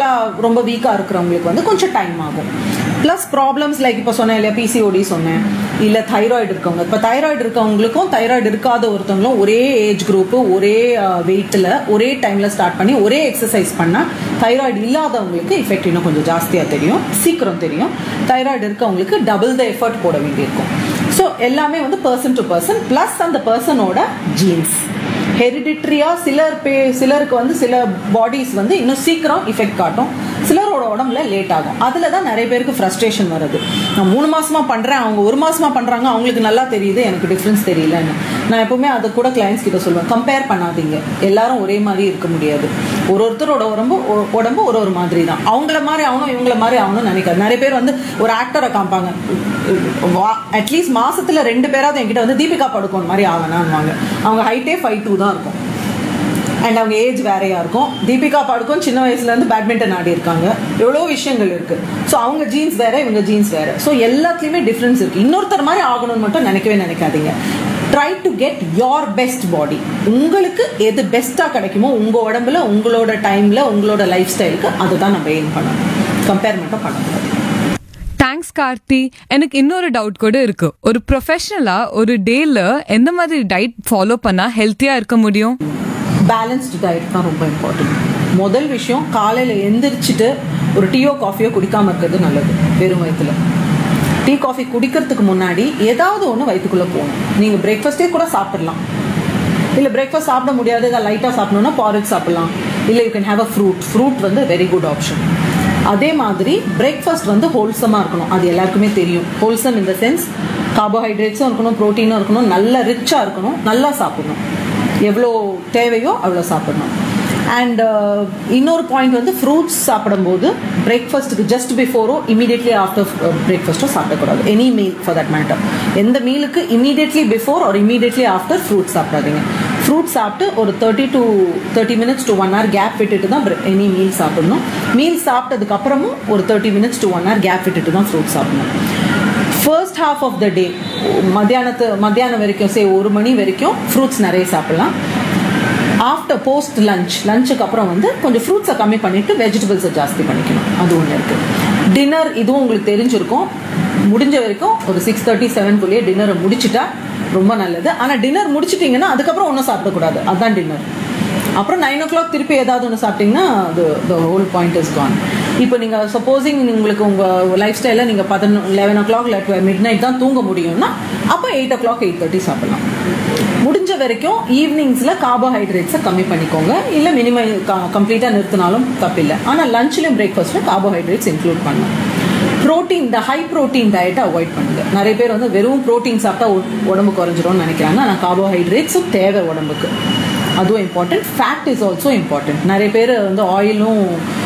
மென்டலாக ரொம்ப வீக்காக இருக்கிறவங்களுக்கு வந்து கொஞ்சம் டைம் ஆகும் ப்ளஸ் ப்ராப்ளம்ஸ் லைக் இப்போ சொன்னேன் இல்லையா பிசிஓடி சொன்னேன் இல்லை தைராய்டு இருக்கவங்க இப்போ தைராய்டு இருக்கவங்களுக்கும் தைராய்டு இருக்காத ஒருத்தவங்களும் ஒரே ஏஜ் குரூப்பு ஒரே வெயிட்டில் ஒரே டைமில் ஸ்டார்ட் பண்ணி ஒரே எக்ஸசைஸ் பண்ணால் தைராய்டு இல்லாதவங்களுக்கு எஃபெக்ட் இன்னும் கொஞ்சம் ஜாஸ்தியாக தெரியும் சீக்கிரம் தெரியும் தைராய்டு இருக்கவங்களுக்கு டபுள் த எஃபர்ட் போட வேண்டியிருக்கும் ஸோ எல்லாமே வந்து பர்சன் டு பர்சன் ப்ளஸ் அந்த பர்சனோட ஜீன்ஸ் ஹெரிடிட்ரியா சிலர் பே சிலருக்கு வந்து சில பாடிஸ் வந்து இன்னும் சீக்கிரம் இஃபெக்ட் காட்டும் சிலரோட உடம்புல லேட் ஆகும் அதில் தான் நிறைய பேருக்கு ஃப்ரஸ்ட்ரேஷன் வருது நான் மூணு மாசமா பண்றேன் அவங்க ஒரு மாசமா பண்றாங்க அவங்களுக்கு நல்லா தெரியுது எனக்கு டிஃப்ரென்ஸ் தெரியலன்னு நான் எப்பவுமே அதை கூட கிளைண்ட்ஸ் கிட்ட சொல்லுவேன் கம்பேர் பண்ணாதீங்க எல்லாரும் ஒரே மாதிரி இருக்க முடியாது ஒரு ஒருத்தரோட உடம்பு ஒ- உடம்பு ஒரு ஒரு மாதிரி தான் அவங்கள மாதிரி ஆகணும் இவங்கள மாதிரி ஆகணும்னு நினைக்காது நிறைய பேர் வந்து ஒரு ஆக்டரை காமிப்பாங்க அட்லீஸ்ட் மாசத்துல ரெண்டு பேராவது என்கிட்ட வந்து தீபிகா படுக்கோன் மாதிரி ஆகணும்வாங்க அவங்க ஹைட்டே ஃபைவ் டூ தான் இருக்கும் அண்ட் அவங்க ஏஜ் வேறையா இருக்கும் தீபிகா பாடுக்கும் சின்ன வயசுல இருந்து பேட்மிண்டன் ஆடி இருக்காங்க எவ்வளோ விஷயங்கள் இருக்கு ஸோ அவங்க ஜீன்ஸ் வேற இவங்க ஜீன்ஸ் வேற ஸோ எல்லாத்துலயுமே டிஃப்ரென்ஸ் இருக்கு இன்னொருத்தர் மாதிரி ஆகணும்னு மட்டும் நினைக்கவே நினைக்காதீங்க try to get your best body உங்களுக்கு எது பெஸ்ட்டாக கிடைக்குமோ உங்க உடம்புல உங்களோட டைம்ல உங்களோட லைஃப் ஸ்டைலுக்கு அதை தான் நம்ம எய்ம் பண்ணணும் கம்பேர் மட்டும் பண்ணக்கூடாது தேங்க்ஸ் கார்த்தி எனக்கு இன்னொரு டவுட் கூட இருக்கு ஒரு ப்ரொஃபஷனலா ஒரு டேல எந்த மாதிரி டயட் ஃபாலோ பண்ணா ஹெல்த்தியா இருக்க முடியும் பேலன்ஸ்டு டயட் தான் ரொம்ப இம்பார்ட்டன்ட் முதல் விஷயம் காலையில் எந்திரிச்சிட்டு ஒரு டீயோ காஃபியோ குடிக்காம இருக்கிறது நல்லது வெறும் வயிற்றுல டீ காஃபி குடிக்கிறதுக்கு முன்னாடி ஏதாவது ஒன்று வயிற்றுக்குள்ளே போகணும் நீங்கள் பிரேக்ஃபாஸ்ட்டே கூட சாப்பிடலாம் இல்லை பிரேக்ஃபாஸ்ட் சாப்பிட முடியாது ஏதாவது லைட்டாக சாப்பிடணும்னா பாரேஜ் சாப்பிடலாம் இல்லை you can have a fruit fruit வந்து வெரி குட் ஆப்ஷன் அதே மாதிரி பிரேக்ஃபாஸ்ட் வந்து ஹோல்சமாக இருக்கணும் அது எல்லாருக்குமே தெரியும் ஹோல்சம் இந்த சென்ஸ் கார்போஹைட்ரேட்ஸும் இருக்கணும் ப்ரோட்டீனும் இருக்கணும் நல்ல ரிச்சாக இருக்கணும் நல்லா சாப்பிடணும் எவ்வளோ தேவையோ அவ்வளோ சாப்பிடணும் அண்ட் இன்னொரு பாயிண்ட் வந்து ஃப்ரூட்ஸ் சாப்பிடும்போது பிரேக்ஃபாஸ்ட்டுக்கு ஜஸ்ட் பிஃபோரோ இமீடியட்லி ஆஃப்டர் பிரேக்ஃபாஸ்ட்டோ சாப்பிடக்கூடாது any meal for that matter எந்த மீலுக்கு இமீடியட்லி பிஃபோர் ஒரு இமீடியட்லி ஆஃப்டர் ஃப்ரூட் சாப்பிடாதீங்க ஃப்ரூட் சாப்பிட்டு ஒரு thirty to thirty minutes to one hour gap விட்டுட்டு தான் எனி மீல் சாப்பிடணும் மீல் சாப்பிட்டதுக்கு அப்புறமும் ஒரு thirty minutes to one hour gap விட்டுட்டு தான் ஃப்ரூட் சாப்பிடணும் first half of the day மத்தியானத்து மத்தியானம் வரைக்கும் சே ஒரு மணி வரைக்கும் ஃப்ரூட்ஸ் நிறைய சாப்பிடலாம் ஆஃப்டர் போஸ்ட் லஞ்ச் லஞ்சுக்கு அப்புறம் வந்து கொஞ்சம் ஃப்ரூட்ஸை கம்மி பண்ணிட்டு வெஜிடபிள்ஸை ஜாஸ்தி பண்ணிக்கணும் அது ஒன்று இருக்கு டின்னர் இதுவும் உங்களுக்கு தெரிஞ்சிருக்கும் முடிஞ்ச வரைக்கும் ஒரு சிக்ஸ் தேர்ட்டி செவன்குள்ளேயே டின்னரை முடிச்சிட்டா ரொம்ப நல்லது ஆனால் டின்னர் முடிச்சிட்டிங்கன்னா அதுக்கப்புறம் ஒன்றும் சாப்பிடக்கூடாது அதுதான் டின்னர் அப்புறம் நைன் ஓ கிளாக் திருப்பி ஏதாவது ஒன்று சாப்பிட்டீங்கன்னா அது த ஹோல் பாயிண்ட் இஸ் கான் இப்போ நீங்கள் சப்போஸிங் உங்களுக்கு உங்கள் லைஃப் ஸ்டைலில் நீங்கள் பதினொ லெவன் ஓ கிளாக் இல்லை மிட் நைட் தான் தூங்க முடியும்னா அப்போ eight o'clock eight thirty சாப்பிடலாம் முடிஞ்ச வரைக்கும் ஈவினிங்ஸில் கார்போஹைட்ரேட்ஸை கம்மி பண்ணிக்கோங்க இல்லை மினிமம் கம்ப்ளீட்டாக நிறுத்தினாலும் தப்பில்லை ஆனால் லஞ்ச்லையும் பிரேக்ஃபாஸ்ட்டில் கார்போஹைட்ரேட்ஸ் இன்க்ளூட் பண்ணணும் ப்ரோட்டீன் இந்த ஹை ப்ரோட்டீன் டயட்டை அவாய்ட் பண்ணுங்க நிறைய பேர் வந்து வெறும் ப்ரோட்டீன் சாப்பிட்டா உ- உடம்பு குறைஞ்சிரும்னு நினைக்கிறாங்க ஆனால் கார்போஹைட்ரேட்ஸும் தேவை உடம்புக்கு அதுவும் important fat is also important நிறைய பேர் வந்து ஆயிலும்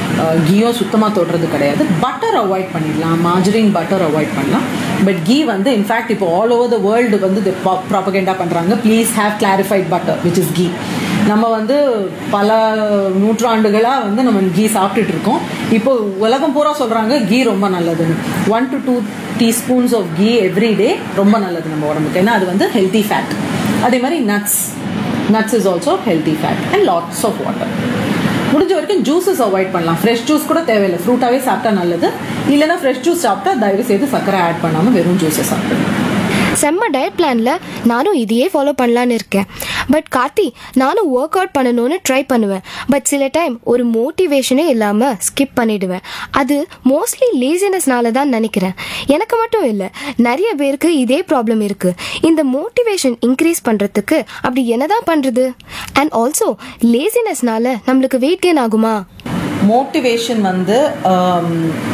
கீயும் சுத்தமாக தொடுறது கிடையாது பட்டர் அவாய்ட் பண்ணிடலாம் மார்ஜரின் பட்டர் அவாய்ட் பண்ணலாம் பட் கீ வந்து இன்ஃபேக்ட் இப்போ ஆல் ஓவர் த வேர்ல்டு வந்து ப்ராபகேண்டா பண்ணுறாங்க please have clarified butter which is ghee நம்ம வந்து பல நூற்றாண்டுகளாக வந்து நம்ம கீ சாப்பிட்டுட்டு இருக்கோம் இப்போ உலகம் பூரா சொல்கிறாங்க கீ ரொம்ப நல்லதுன்னு one to two teaspoons of ghee every day ரொம்ப நல்லது நம்ம உடம்புக்கு ஏன்னா அது வந்து ஹெல்தி ஃபேட் அதே மாதிரி nuts nuts is also healthy fat and lots of water முடிஞ்ச வரைக்கும் ஜூஸஸ் அவாய்ட் பண்ணலாம் ஃப்ரெஷ் ஜூஸ் கூட தேவையில்லை ஃப்ரூட்டாகவே சாப்பிட்டா நல்லது இல்லைன்னா ஃப்ரெஷ் ஜூஸ் சாப்பிட்டா தயவு செய்து சர்க்கரை ஆட் பண்ணாமல் வெறும் ஜூஸை சாப்பிடுங்க செம்ம டயட் பிளான்ல நானும் இதையே ஃபாலோ பண்ணலான்னு இருக்கேன் பட் கார்த்தி நானும் ஒர்க் அவுட் பண்ணணும்னு ட்ரை பண்ணுவேன் பட் சில டைம் ஒரு மோட்டிவேஷனே இல்லாம ஸ்கிப் பண்ணிடுவேன் அது மோஸ்ட்லி லேசினஸ்னால தான் நினைக்கிறேன் எனக்கு மட்டும் இல்லை நிறைய பேருக்கு இதே ப்ராப்ளம் இருக்கு இந்த மோட்டிவேஷன் இன்க்ரீஸ் பண்றதுக்கு அப்படி என்னதான் பண்றது அண்ட் ஆல்சோ லேசினஸ்னால நம்மளுக்கு வெயிட் கெயின் ஆகுமா மோட்டிவேஷன் வந்து ஆம்,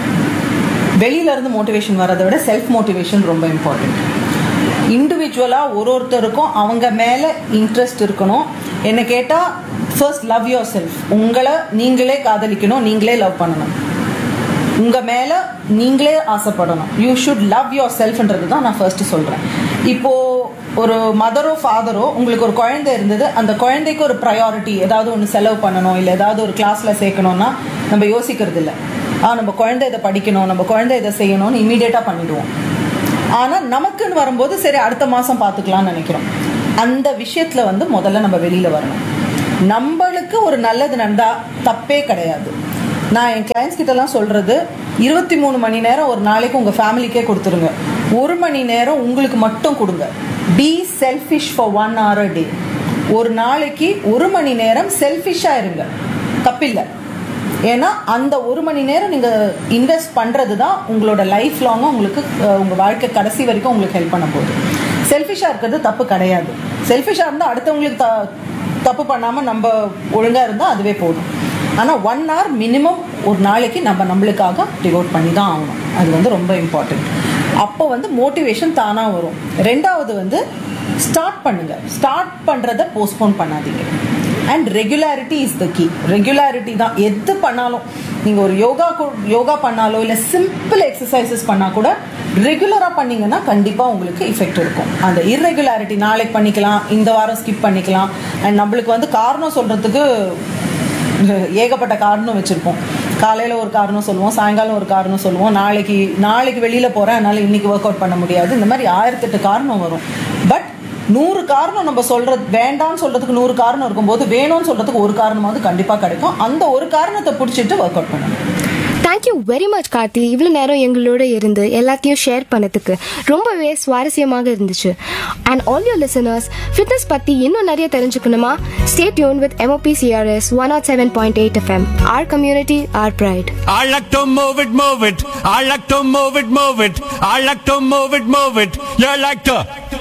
வெளியில இருந்து மோட்டிவேஷன் வர்றதை விட செல்ஃப் மோட்டிவேஷன் ரொம்ப இம்பார்ட்டன்ட் இண்டிவிஜுவலாக ஒரு ஒருத்தருக்கும் அவங்க மேலே இன்ட்ரெஸ்ட் இருக்கணும் என்ன கேட்டால் ஃபர்ஸ்ட் லவ் யோர் செல்ஃப் உங்களை நீங்களே காதலிக்கணும் நீங்களே லவ் பண்ணணும் உங்க மேல நீங்களே ஆசைப்படணும் யூ ஷுட் லவ் யோர் செல்ஃப்ன்றது தான் நான் ஃபர்ஸ்ட் சொல்றேன் இப்போ ஒரு மதரோ ஃபாதரோ உங்களுக்கு ஒரு குழந்தை இருந்தது அந்த குழந்தைக்கு ஒரு ப்ரையாரிட்டி ஏதாவது ஒன்று செலவு பண்ணணும் இல்லை ஏதாவது ஒரு கிளாஸ்ல சேர்க்கணும்னா நம்ம யோசிக்கிறது இல்லை ஆ நம்ம குழந்தை இதை படிக்கணும் நம்ம குழந்தை இதை செய்யணும்னு இமீடியட்டாக பண்ணிடுவோம் ஆனால் நமக்குன்னு வரும்போது சரி அடுத்த மாதம் பார்த்துக்கலாம்னு நினைக்கிறோம் அந்த விஷயத்தில் வந்து முதல்ல நம்ம வெளியில் வரணும் நம்மளுக்கு ஒரு நல்லது நடந்தா தப்பே கிடையாது நான் என் கிளைண்ட்ஸ் கிட்டலாம் சொல்கிறது இருபத்தி மூணு மணி நேரம் ஒரு நாளைக்கு உங்கள் ஃபேமிலிக்கே கொடுத்துருங்க ஒரு மணி நேரம் உங்களுக்கு மட்டும் கொடுங்க be selfish for one hour a day ஒரு நாளைக்கு ஒரு மணி நேரம் செல்ஃபிஷாக இருங்க தப்பில்லை ஏன்னா அந்த ஒரு மணி நேரம் நீங்கள் இன்வெஸ்ட் பண்ணுறது தான் உங்களோட லைஃப் லாங்காக உங்களுக்கு அஹ், உங்கள் வாழ்க்கை கடைசி வரைக்கும் உங்களுக்கு ஹெல்ப் பண்ண போகுது செல்ஃபிஷாக இருக்கிறது தப்பு கிடையாது செல்ஃபிஷாக இருந்தால் அடுத்தவங்களுக்கு த தப்பு பண்ணாமல் நம்ம ஒழுங்காக இருந்தால் அதுவே போதும் ஆனால் ஒன் hour மினிமம் ஒரு நாளைக்கு நம்ம நம்மளுக்காக டிவோட் பண்ணி தான் ஆகணும் அது வந்து ரொம்ப இம்பார்ட்டண்ட் அப்போ வந்து மோட்டிவேஷன் தானாக வரும் ரெண்டாவது வந்து ஸ்டார்ட் பண்ணுங்க ஸ்டார்ட் பண்ணுறதை போஸ்ட்போன் பண்ணாதீங்க and regularity is the key regularity தான் எது பண்ணாலும் நீங்கள் ஒரு யோகா கு- யோகா பண்ணாலோ இல்லை சிம்பிள் எக்ஸசைசஸ் பண்ணால் கூட ரெகுலராக பண்ணீங்கன்னா கண்டிப்பாக உங்களுக்கு எஃபெக்ட் இருக்கும் அந்த இர்ரெகுலாரிட்டி நாளைக்கு பண்ணிக்கலாம் இந்த வாரம் ஸ்கிப் பண்ணிக்கலாம் அண்ட் நம்மளுக்கு வந்து காரணம் சொல்கிறதுக்கு ஏகப்பட்ட காரணம் வச்சுருப்போம் காலையில் ஒரு காரணம் சொல்லுவோம் சாயங்காலம் ஒரு காரணம் சொல்லுவோம் நாளைக்கு நாளைக்கு வெளியில் போகிறேன் அதனால் இன்றைக்கி ஒர்க் அவுட் பண்ண முடியாது இந்த மாதிரி ஆயிரத்தெட்டு காரணம் வரும் பட் நூறு காரணம் நம்ம சொல்கிறது வேண்டாம்னு சொல்கிறதுக்கு நூறு காரணம் இருக்கும்போது வேணும்னு சொல்கிறதுக்கு ஒரு காரணமாவது கண்டிப்பாக கிடைக்கும் அந்த ஒரு காரணத்தை பிடிச்சிட்டு ஒர்க் அவுட் பண்ணணும் தேங்க்யூ வெரி மச் கார்த்தி இவ்வளோ நேரம் எங்களோட இருந்து எல்லாத்தையும் ஷேர் பண்ணதுக்கு ரொம்பவே சுவாரஸ்யமாக இருந்துச்சு and all your listeners fitness பற்றி இன்னும் நிறைய தெரிஞ்சுக்கணுமா stay tune with M O P C R S one nought seven point eight FM our community our pride I like to move it, move it. I like to move it, move it. I like to move it, move it. You like to